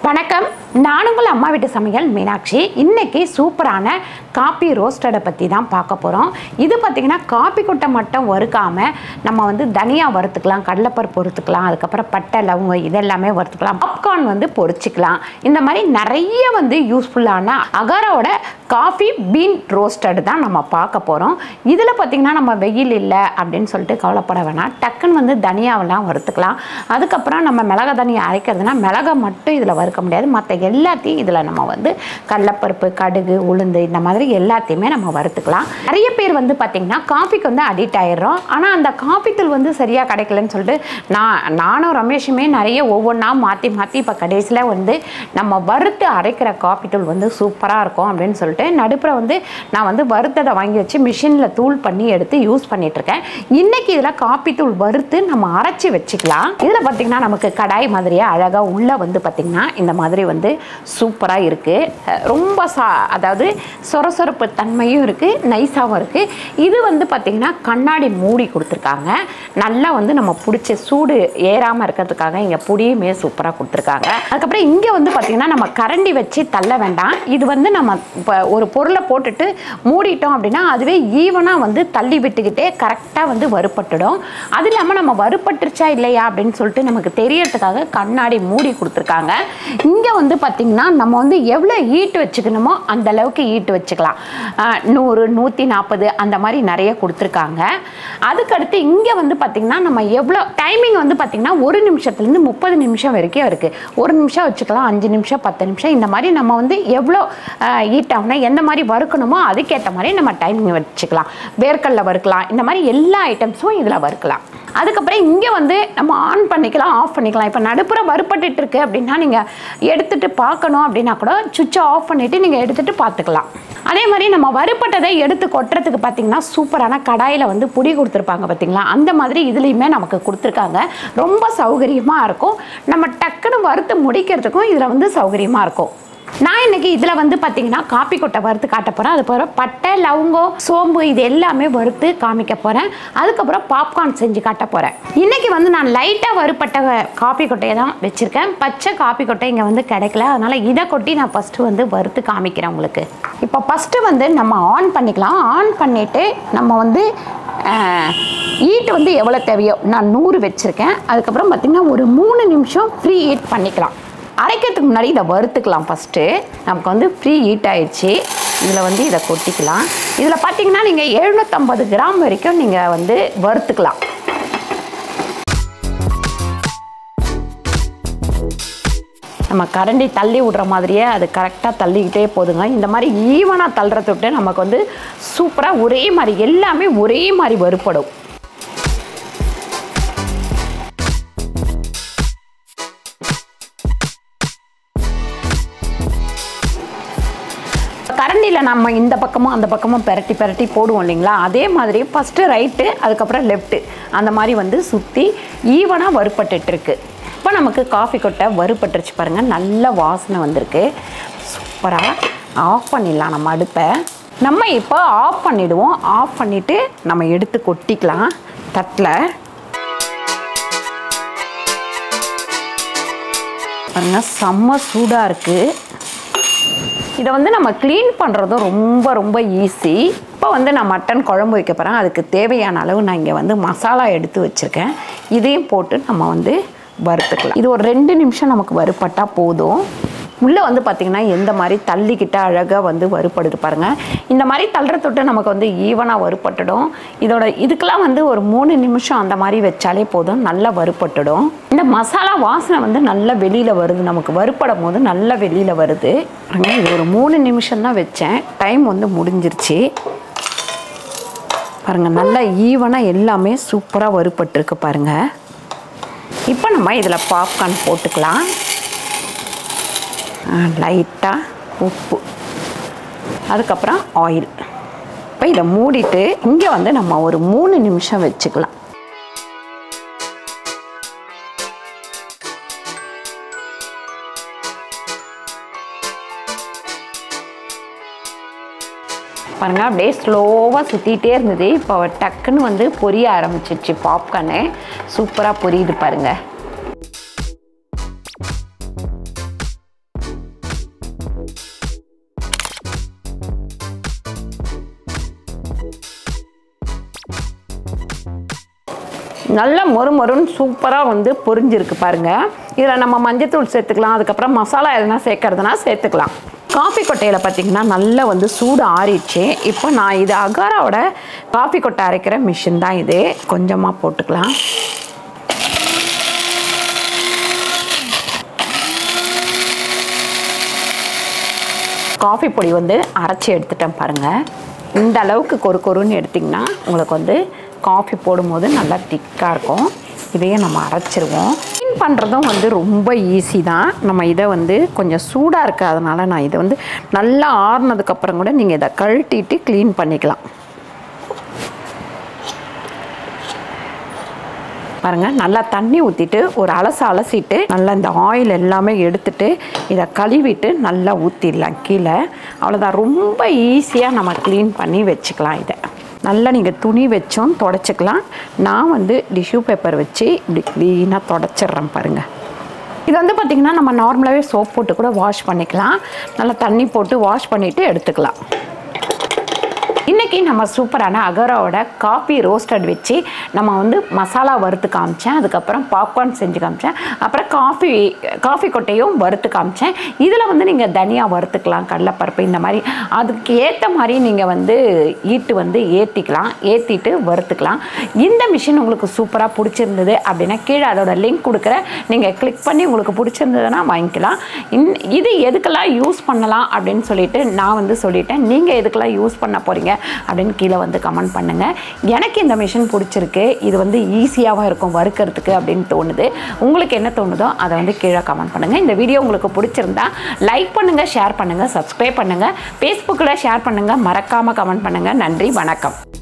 வணக்கம் நான் உங்கள் அம்மா வீட்டு சமையல் மீனாட்சி இன்னைக்கு சூப்பரான காப்பி ரோஸ்டடை பற்றி தான் பார்க்க போகிறோம் இது பார்த்திங்கன்னா காப்பி கொட்டை மட்டும் வறுக்காமல் நம்ம வந்து தனியா வறுத்துக்கலாம் கடலைப்பருப்பு வறுத்துக்கலாம் அதுக்கப்புறம் பட்டை லவங்கம் இதெல்லாமே வறுத்துக்கலாம் பாப்கார்ன் வந்து பொரிச்சிக்கலாம் இந்த மாதிரி நிறைய வந்து யூஸ்ஃபுல்லான அகாரோட காஃபி பீன் ரோஸ்டட் தான் நம்ம பார்க்க போகிறோம் இதில் பார்த்திங்கன்னா நம்ம வெயில் இல்லை அப்படின்னு சொல்லிட்டு கவலைப்பட வேணாம் டக்குன்னு வந்து தனியாவெல்லாம் வறுத்துக்கலாம் அதுக்கப்புறம் நம்ம மிளகா தனியாக அரைக்கிறதுனா மிளகா மட்டும் இதில் வறுக்க முடியாது மற்ற எல்லாத்தையும் இதில் நம்ம வந்து கடலப்பருப்பு கடுகு உளுந்து இந்த மாதிரி எல்லாத்தையுமே நம்ம வறுத்துக்கலாம் நிறைய பேர் வந்து பார்த்திங்கன்னா காஃபிக்கு வந்து அடிக்ட் ஆயிடுறோம் ஆனால் அந்த காஃபி தூள் வந்து சரியாக கிடைக்கலன்னு சொல்லிட்டு நான் நானும் ரமேஷுமே நிறைய ஒவ்வொன்றா மாற்றி மாற்றி இப்போ கடைசியில் வந்து நம்ம வறுத்து அரைக்கிற காஃபி தூள் வந்து சூப்பராக இருக்கும் அப்படின்னு சொல்லிட்டு நடுப்புற வந்து நான் வந்து வறுத்ததை வாங்கி வச்சு மிஷினில் தூள் பண்ணி எடுத்து யூஸ் பண்ணிட்டு இருக்கேன் இன்னைக்கு இதில் காப்பி தூள் வறுத்து நம்ம அரைச்சி வச்சுக்கலாம் இதில் பார்த்திங்கன்னா நமக்கு கடாய் மாதிரியே அழகாக உள்ளே வந்து பார்த்திங்கன்னா இந்த மாதிரி வந்து சூப்பராக இருக்குது ரொம்ப சா அதாவது சொரசொரப்பு தன்மையும் இருக்குது நைஸாகவும் இருக்குது இது வந்து பார்த்திங்கன்னா கண்ணாடி மூடி கொடுத்துருக்காங்க நல்லா வந்து நம்ம பிடிச்ச சூடு ஏறாமல் இருக்கிறதுக்காக இங்கே புடியுமே சூப்பராக கொடுத்துருக்காங்க அதுக்கப்புறம் இங்கே வந்து பார்த்திங்கன்னா நம்ம கரண்டி வச்சு தள்ள வேண்டாம் இது வந்து நம்ம இப்போ ஒரு பொருளை போட்டுட்டு மூடிட்டோம் அப்படின்னா அதுவே ஈவனாக வந்து தள்ளி விட்டுக்கிட்டே கரெக்டாக வந்து வறுப்பட்டுடும் அது இல்லாமல் நம்ம வறுப்பட்டுருச்சா இல்லையா அப்படின்னு சொல்லிட்டு நமக்கு தெரியறதுக்காக கண்ணாடி மூடி கொடுத்துருக்காங்க இங்கே வந்து பார்த்திங்கன்னா நம்ம வந்து எவ்வளோ ஈட்டு வச்சுக்கணுமோ அந்த அளவுக்கு ஈட்டு வச்சுக்கலாம் ஆஹ் நூறு நூற்றி நாற்பது அந்த மாதிரி நிறைய கொடுத்துருக்காங்க அதுக்கடுத்து இங்கே வந்து பார்த்திங்கன்னா நம்ம எவ்வளோ டைமிங் வந்து பார்த்திங்கன்னா ஒரு நிமிஷத்துலேருந்து முப்பது நிமிஷம் வரைக்கும் இருக்குது ஒரு நிமிஷம் வச்சுக்கலாம் அஞ்சு நிமிஷம் பத்து நிமிஷம் இந்த மாதிரி நம்ம வந்து எவ்வளோ ஹீட் ஆகுனா எந்த மாதிரி வறுக்கணுமோ அதுக்கேற்ற மாதிரி நம்ம டைமிங் வச்சுக்கலாம் வேர்க்கடல வறுக்கலாம் இந்த மாதிரி எல்லா ஐட்டம்ஸும் இதில் வறுக்கலாம் அதுக்கப்புறம் இங்கே வந்து நம்ம ஆன் பண்ணிக்கலாம் ஆஃப் பண்ணிக்கலாம் இப்போ நடுப்புற வறுப்பட்டுட்டு இருக்கு அப்படின்னா நீங்கள் எடுத்துட்டு பார்க்கணும் அப்படின்னா கூட சுவிட்சை ஆஃப் பண்ணிவிட்டு நீங்கள் எடுத்துட்டு பார்த்துக்கலாம் அதே மாதிரி நம்ம வறுப்பட்டதை எடுத்து கொட்டுறதுக்கு பார்த்தீங்கன்னா சூப்பரான கடாயில் வந்து புடி கொடுத்துருப்பாங்க பார்த்தீங்களா அந்த மாதிரி இதுலேயுமே நமக்கு கொடுத்துருக்காங்க ரொம்ப சௌகரியமாக இருக்கும் நம்ம டக்குன்னு வறுத்து முடிக்கிறதுக்கும் இதில் வந்து சௌகரியமாக இருக்கும் நான் இன்னைக்கு இதில் வந்து பார்த்தீங்கன்னா காப்பி கொட்டை வறுத்து காட்ட போகிறேன் அது போகிற பட்டை லவங்கம் சோம்பு இது எல்லாமே வறுத்து காமிக்க போகிறேன் அதுக்கப்புறம் பாப்கார்ன் செஞ்சு காட்ட போகிறேன் இன்னைக்கு வந்து நான் லைட்டாக வறுப்பட்ட காப்பி கொட்டையை தான் வச்சுருக்கேன் பச்சை காப்பி கொட்டை இங்கே வந்து கிடைக்கல அதனால் இதை கொட்டி நான் ஃபஸ்ட்டு வந்து வறுத்து காமிக்கிறேன் உங்களுக்கு இப்போ ஃபஸ்ட்டு வந்து நம்ம ஆன் பண்ணிக்கலாம் ஆன் பண்ணிவிட்டு நம்ம வந்து ஈட் வந்து எவ்வளோ தேவையோ நான் நூறு வச்சுருக்கேன் அதுக்கப்புறம் பார்த்திங்கன்னா ஒரு மூணு நிமிஷம் ஃப்ரீ ஹீட் பண்ணிக்கலாம் அரைக்கிறதுக்கு முன்னாடி இதை வறுத்துக்கலாம் ஃபஸ்ட்டு நமக்கு வந்து ஃப்ரீ ஹீட் ஆயிடுச்சு இதில் வந்து இதை கொட்டிக்கலாம் இதில் பார்த்தீங்கன்னா நீங்கள் எழுநூற்றம்பது கிராம் வரைக்கும் நீங்கள் வந்து வறுத்துக்கலாம் நம்ம கரண்டி தள்ளி விடுற மாதிரியே அது கரெக்டாக தள்ளிக்கிட்டே போதுங்க இந்த மாதிரி ஈவனாக தள்ளுறத விட்டு நமக்கு வந்து சூப்பராக ஒரே மாதிரி எல்லாமே ஒரே மாதிரி வறுப்படும் கரண்டியில் நம்ம இந்த பக்கமும் அந்த பக்கமும் பெரட்டி பெரட்டி போடுவோம் இல்லைங்களா அதே மாதிரி ஃபஸ்ட்டு ரைட்டு அதுக்கப்புறம் லெஃப்ட்டு அந்த மாதிரி வந்து சுற்றி ஈவனாக வறுப்பட்டுட்டு இருக்கு இப்போ நமக்கு காஃபி கொட்டை வறுப்பட்டுருச்சு பாருங்கள் நல்ல வாசனை வந்திருக்கு சூப்பராக ஆஃப் பண்ணிடலாம் நம்ம அடுப்பை நம்ம இப்போ ஆஃப் பண்ணிவிடுவோம் ஆஃப் பண்ணிவிட்டு நம்ம எடுத்து கொட்டிக்கலாம் தட்டில் பாருங்க செம்ம சூடாக இருக்குது இதை வந்து நம்ம க்ளீன் பண்ணுறதும் ரொம்ப ரொம்ப ஈஸி இப்போ வந்து நான் மட்டன் குழம்பு வைக்க போகிறேன் அதுக்கு தேவையான அளவு நான் இங்கே வந்து மசாலா எடுத்து வச்சுருக்கேன் இதையும் போட்டு நம்ம வந்து வறுத்துக்கலாம் இது ஒரு ரெண்டு நிமிஷம் நமக்கு வறுப்பட்டால் போதும் உள்ளே வந்து பார்த்திங்கன்னா எந்த மாதிரி தள்ளிக்கிட்ட அழகாக வந்து வறுப்படுது பாருங்கள் இந்த மாதிரி தள்ளுற தொட்டு நமக்கு வந்து ஈவனாக வறுப்பட்டுடும் இதோட இதுக்கெல்லாம் வந்து ஒரு மூணு நிமிஷம் அந்த மாதிரி வச்சாலே போதும் நல்லா வறுப்பட்டுடும் இந்த மசாலா வாசனை வந்து நல்லா வெளியில் வருது நமக்கு வறுப்படும் போது நல்லா வெளியில் வருது பாருங்க இது ஒரு மூணு நிமிஷம் தான் வச்சேன் டைம் வந்து முடிஞ்சிருச்சு பாருங்கள் நல்லா ஈவனாக எல்லாமே சூப்பராக வறுப்பட்டுருக்கு பாருங்கள் இப்போ நம்ம இதில் பாப்கார்ன் போட்டுக்கலாம் லைட்டாக உப்பு அதுக்கப்புறம் ஆயில் இப்போ இதை மூடிட்டு இங்கே வந்து நம்ம ஒரு மூணு நிமிஷம் வச்சுக்கலாம் பாருங்கள் அப்படியே ஸ்லோவாக சுற்றிட்டே இருந்தது இப்போ டக்குன்னு வந்து பொரிய ஆரம்பிச்சிருச்சு பாப்கார்னு சூப்பராக பொரியுது பாருங்கள் நல்லா மொறு மொறுன்னு சூப்பராக வந்து பொரிஞ்சிருக்கு பாருங்கள் இதில் நம்ம மஞ்சத்தூள் சேர்த்துக்கலாம் அதுக்கப்புறம் மசாலா எதனா சேர்க்கறதுனா சேர்த்துக்கலாம் காஃபி கொட்டையில் பார்த்தீங்கன்னா நல்லா வந்து சூடு ஆறிடுச்சு இப்போ நான் இது அகாராவோட காஃபி கொட்டை அரைக்கிற மிஷின் தான் இது கொஞ்சமாக போட்டுக்கலாம் காஃபி பொடி வந்து அரைச்சி எடுத்துட்டேன் பாருங்கள் இந்த அளவுக்கு கொரு கொருன்னு எடுத்திங்கன்னா உங்களுக்கு வந்து காஃபி போடும்போது நல்லா திக்காக இருக்கும் இதையே நம்ம அரைச்சிருவோம் க்ளீன் பண்ணுறதும் வந்து ரொம்ப ஈஸி தான் நம்ம இதை வந்து கொஞ்சம் சூடாக இருக்குது அதனால் நான் இதை வந்து நல்லா ஆறுனதுக்கப்புறம் கூட நீங்கள் இதை கழட்டிட்டு க்ளீன் பண்ணிக்கலாம் பாருங்கள் நல்லா தண்ணி ஊற்றிட்டு ஒரு அலசு அலசிட்டு நல்லா இந்த ஆயில் எல்லாமே எடுத்துட்டு இதை கழுவிட்டு நல்லா ஊற்றிடலாம் கீழே அவ்வளோதான் ரொம்ப ஈஸியாக நம்ம க்ளீன் பண்ணி வச்சுக்கலாம் இதை நல்லா நீங்கள் துணி வச்சும் தொடச்சிக்கலாம் நான் வந்து டிஷ்யூ பேப்பர் வச்சு இப்படி க்ளீனாக தொடச்சிட்றேன் பாருங்கள் இது வந்து பார்த்திங்கன்னா நம்ம நார்மலாகவே சோப் போட்டு கூட வாஷ் பண்ணிக்கலாம் நல்லா தண்ணி போட்டு வாஷ் பண்ணிவிட்டு எடுத்துக்கலாம் இன்றைக்கி நம்ம சூப்பரான அகரோட காபி ரோஸ்டட் வச்சு நம்ம வந்து மசாலா வறுத்து காமிச்சேன் அதுக்கப்புறம் பாப்கார்ன் செஞ்சு காமிச்சேன் அப்புறம் காஃபி காஃபி கொட்டையும் வறுத்து காமிச்சேன் இதில் வந்து நீங்கள் தனியா வறுத்துக்கலாம் கடலைப்பருப்பு இந்த மாதிரி அதுக்கு ஏற்ற மாதிரி நீங்கள் வந்து ஈட்டு வந்து ஏற்றிக்கலாம் ஏற்றிட்டு வறுத்துக்கலாம் இந்த மிஷின் உங்களுக்கு சூப்பராக பிடிச்சிருந்தது அப்படின்னா கீழே அதோட லிங்க் கொடுக்குறேன் நீங்கள் கிளிக் பண்ணி உங்களுக்கு பிடிச்சிருந்ததுன்னா வாங்கிக்கலாம் இன் இது எதுக்கெல்லாம் யூஸ் பண்ணலாம் அப்படின்னு சொல்லிட்டு நான் வந்து சொல்லிட்டேன் நீங்கள் எதுக்கெல்லாம் யூஸ் பண்ண போகிறீங்க அப்படின்னு கீழே வந்து கமெண்ட் பண்ணுங்கள் எனக்கு இந்த மிஷின் பிடிச்சிருக்கு இது வந்து ஈஸியாகவும் இருக்கும் வறுக்கிறதுக்கு அப்படின்னு தோணுது உங்களுக்கு என்ன தோணுதோ அதை வந்து கீழே கமெண்ட் பண்ணுங்கள் இந்த வீடியோ உங்களுக்கு பிடிச்சிருந்தா லைக் பண்ணுங்கள் ஷேர் பண்ணுங்கள் சப்ஸ்கிரைப் பண்ணுங்கள் ஃபேஸ்புக்கில் ஷேர் பண்ணுங்கள் மறக்காமல் கமெண்ட் பண்ணுங்கள் நன்றி வணக்கம்